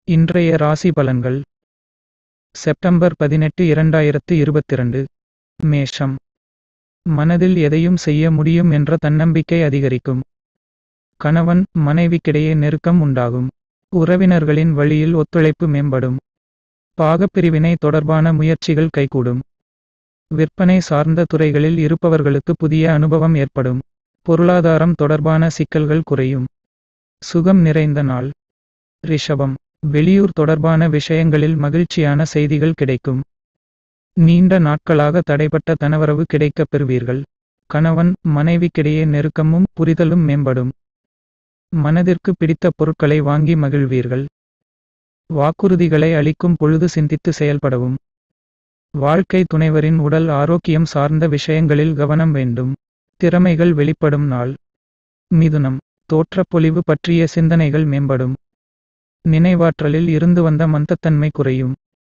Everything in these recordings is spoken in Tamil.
இன்றைய ராசி பலன்கள் செப்டம்பர் பதினெட்டு இரண்டாயிரத்து இருபத்திரண்டு மேஷம் மனதில் எதையும் செய்ய முடியும் என்ற தன்னம்பிக்கை அதிகரிக்கும் கணவன் மனைவிக்கிடையே நெருக்கம் உண்டாகும் உறவினர்களின் வழியில் ஒத்துழைப்பு மேம்படும் பாகப்பிரிவினை தொடர்பான முயற்சிகள் கைகூடும் விற்பனை சார்ந்த துறைகளில் இருப்பவர்களுக்கு புதிய அனுபவம் ஏற்படும் பொருளாதாரம் தொடர்பான சிக்கல்கள் குறையும் சுகம் நிறைந்த நாள் ரிஷபம் வெளியூர் தொடர்பான விஷயங்களில் மகிழ்ச்சியான செய்திகள் கிடைக்கும் நீண்ட நாட்களாக தடைப்பட்ட தனவரவு கிடைக்கப் பெறுவீர்கள் கணவன் மனைவிக்கிடையே நெருக்கமும் புரிதலும் மேம்படும் மனதிற்கு பிடித்த பொருட்களை வாங்கி மகிழ்வீர்கள் வாக்குறுதிகளை அளிக்கும் பொழுது சிந்தித்து செயல்படவும் வாழ்க்கை துணைவரின் உடல் ஆரோக்கியம் சார்ந்த விஷயங்களில் கவனம் வேண்டும் திறமைகள் வெளிப்படும் நாள் மிதுனம் தோற்றப்பொலிவு பற்றிய சிந்தனைகள் மேம்படும் நினைவாற்றலில் இருந்து வந்த மந்தத்தன்மை குறையும்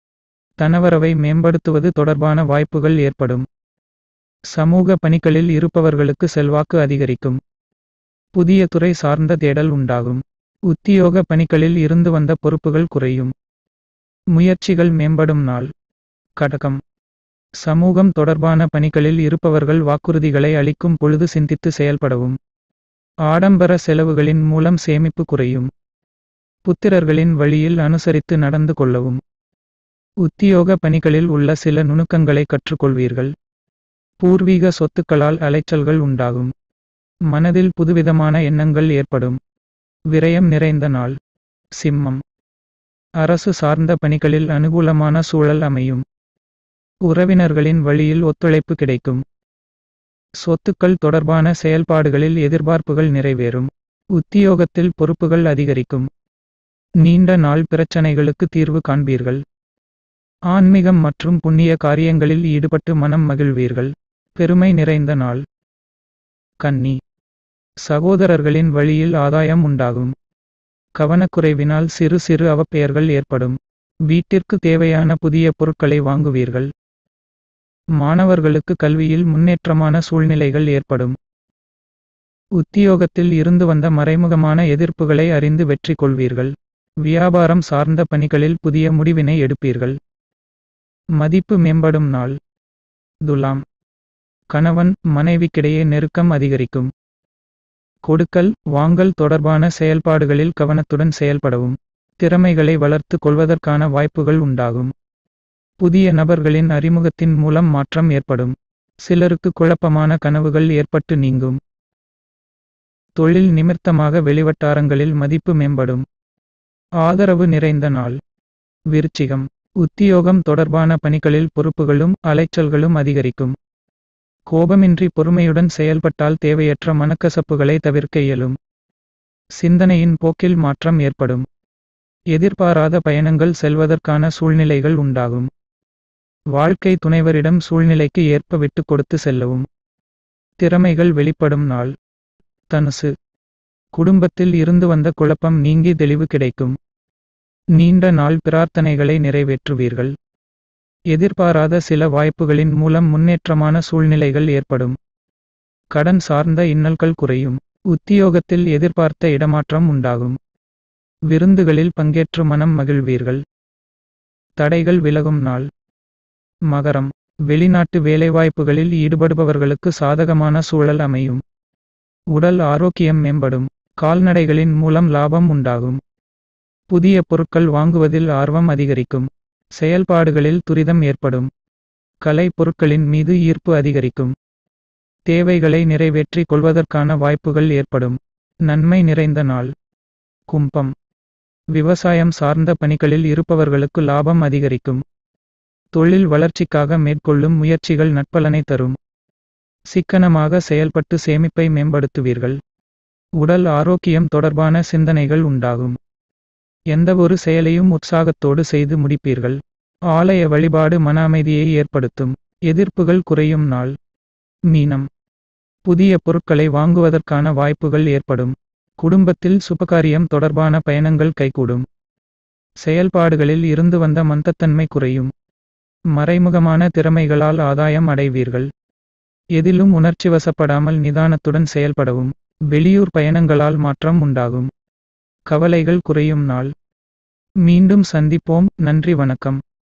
தனவரவை மேம்படுத்துவது தொடர்பான வாய்ப்புகள் ஏற்படும் சமூக பணிகளில் இருப்பவர்களுக்கு செல்வாக்கு அதிகரிக்கும் புதிய துறை சார்ந்த தேடல் உண்டாகும் உத்தியோக பணிகளில் இருந்து வந்த பொறுப்புகள் குறையும் முயற்சிகள் மேம்படும் நாள் கடகம் சமூகம் தொடர்பான பணிகளில் இருப்பவர்கள் வாக்குறுதிகளை அளிக்கும் பொழுது சிந்தித்து செயல்படவும் ஆடம்பர செலவுகளின் மூலம் சேமிப்பு குறையும் புத்திரர்களின் வழியில் அனுசரித்து நடந்து கொள்ளவும் உத்தியோக பணிகளில் உள்ள சில நுணுக்கங்களை கற்றுக்கொள்வீர்கள் பூர்வீக சொத்துக்களால் அலைச்சல்கள் உண்டாகும் மனதில் புதுவிதமான எண்ணங்கள் ஏற்படும் விரயம் நிறைந்த நாள் சிம்மம் அரசு சார்ந்த பணிகளில் அனுகூலமான சூழல் அமையும் உறவினர்களின் வழியில் ஒத்துழைப்பு கிடைக்கும் சொத்துக்கள் தொடர்பான செயல்பாடுகளில் எதிர்பார்ப்புகள் நிறைவேறும் உத்தியோகத்தில் பொறுப்புகள் அதிகரிக்கும் நீண்ட நாள் பிரச்சனைகளுக்கு தீர்வு காண்பீர்கள் ஆன்மீகம் மற்றும் புண்ணிய காரியங்களில் ஈடுபட்டு மனம் மகிழ்வீர்கள் பெருமை நிறைந்த நாள் கன்னி சகோதரர்களின் வழியில் ஆதாயம் உண்டாகும் கவனக்குறைவினால் சிறு சிறு அவப்பெயர்கள் ஏற்படும் வீட்டிற்கு தேவையான புதிய பொருட்களை வாங்குவீர்கள் மாணவர்களுக்கு கல்வியில் முன்னேற்றமான சூழ்நிலைகள் ஏற்படும் உத்தியோகத்தில் இருந்து வந்த மறைமுகமான எதிர்ப்புகளை அறிந்து வெற்றி கொள்வீர்கள் வியாபாரம் சார்ந்த பணிகளில் புதிய முடிவினை எடுப்பீர்கள் மதிப்பு மேம்படும் நாள் துலாம் கணவன் மனைவிக்கிடையே நெருக்கம் அதிகரிக்கும் கொடுக்கல் வாங்கல் தொடர்பான செயல்பாடுகளில் கவனத்துடன் செயல்படவும் திறமைகளை வளர்த்து கொள்வதற்கான வாய்ப்புகள் உண்டாகும் புதிய நபர்களின் அறிமுகத்தின் மூலம் மாற்றம் ஏற்படும் சிலருக்கு குழப்பமான கனவுகள் ஏற்பட்டு நீங்கும் தொழில் நிமித்தமாக வெளிவட்டாரங்களில் மதிப்பு மேம்படும் ஆதரவு நிறைந்த நாள் விருச்சிகம் உத்தியோகம் தொடர்பான பணிகளில் பொறுப்புகளும் அலைச்சல்களும் அதிகரிக்கும் கோபமின்றி பொறுமையுடன் செயல்பட்டால் தேவையற்ற மனக்கசப்புகளை தவிர்க்க இயலும் சிந்தனையின் போக்கில் மாற்றம் ஏற்படும் எதிர்பாராத பயணங்கள் செல்வதற்கான சூழ்நிலைகள் உண்டாகும் வாழ்க்கை துணைவரிடம் சூழ்நிலைக்கு ஏற்ப விட்டு கொடுத்து செல்லவும் திறமைகள் வெளிப்படும் நாள் தனுசு குடும்பத்தில் இருந்து வந்த குழப்பம் நீங்கி தெளிவு கிடைக்கும் நீண்ட நாள் பிரார்த்தனைகளை நிறைவேற்றுவீர்கள் எதிர்பாராத சில வாய்ப்புகளின் மூலம் முன்னேற்றமான சூழ்நிலைகள் ஏற்படும் கடன் சார்ந்த இன்னல்கள் குறையும் உத்தியோகத்தில் எதிர்பார்த்த இடமாற்றம் உண்டாகும் விருந்துகளில் பங்கேற்று மனம் மகிழ்வீர்கள் தடைகள் விலகும் நாள் மகரம் வெளிநாட்டு வேலைவாய்ப்புகளில் ஈடுபடுபவர்களுக்கு சாதகமான சூழல் அமையும் உடல் ஆரோக்கியம் மேம்படும் கால்நடைகளின் மூலம் லாபம் உண்டாகும் புதிய பொருட்கள் வாங்குவதில் ஆர்வம் அதிகரிக்கும் செயல்பாடுகளில் துரிதம் ஏற்படும் கலை பொருட்களின் மீது ஈர்ப்பு அதிகரிக்கும் தேவைகளை நிறைவேற்றி கொள்வதற்கான வாய்ப்புகள் ஏற்படும் நன்மை நிறைந்த நாள் கும்பம் விவசாயம் சார்ந்த பணிகளில் இருப்பவர்களுக்கு லாபம் அதிகரிக்கும் தொழில் வளர்ச்சிக்காக மேற்கொள்ளும் முயற்சிகள் நட்பலனை தரும் சிக்கனமாக செயல்பட்டு சேமிப்பை மேம்படுத்துவீர்கள் உடல் ஆரோக்கியம் தொடர்பான சிந்தனைகள் உண்டாகும் எந்தவொரு செயலையும் உற்சாகத்தோடு செய்து முடிப்பீர்கள் ஆலய வழிபாடு மன அமைதியை ஏற்படுத்தும் எதிர்ப்புகள் குறையும் நாள் மீனம் புதிய பொருட்களை வாங்குவதற்கான வாய்ப்புகள் ஏற்படும் குடும்பத்தில் சுபகாரியம் தொடர்பான பயணங்கள் கைகூடும் செயல்பாடுகளில் இருந்து வந்த மந்தத்தன்மை குறையும் மறைமுகமான திறமைகளால் ஆதாயம் அடைவீர்கள் எதிலும் உணர்ச்சிவசப்படாமல் நிதானத்துடன் செயல்படவும் வெளியூர் பயணங்களால் மாற்றம் உண்டாகும் கவலைகள் குறையும் நாள் மீண்டும் சந்திப்போம் நன்றி வணக்கம்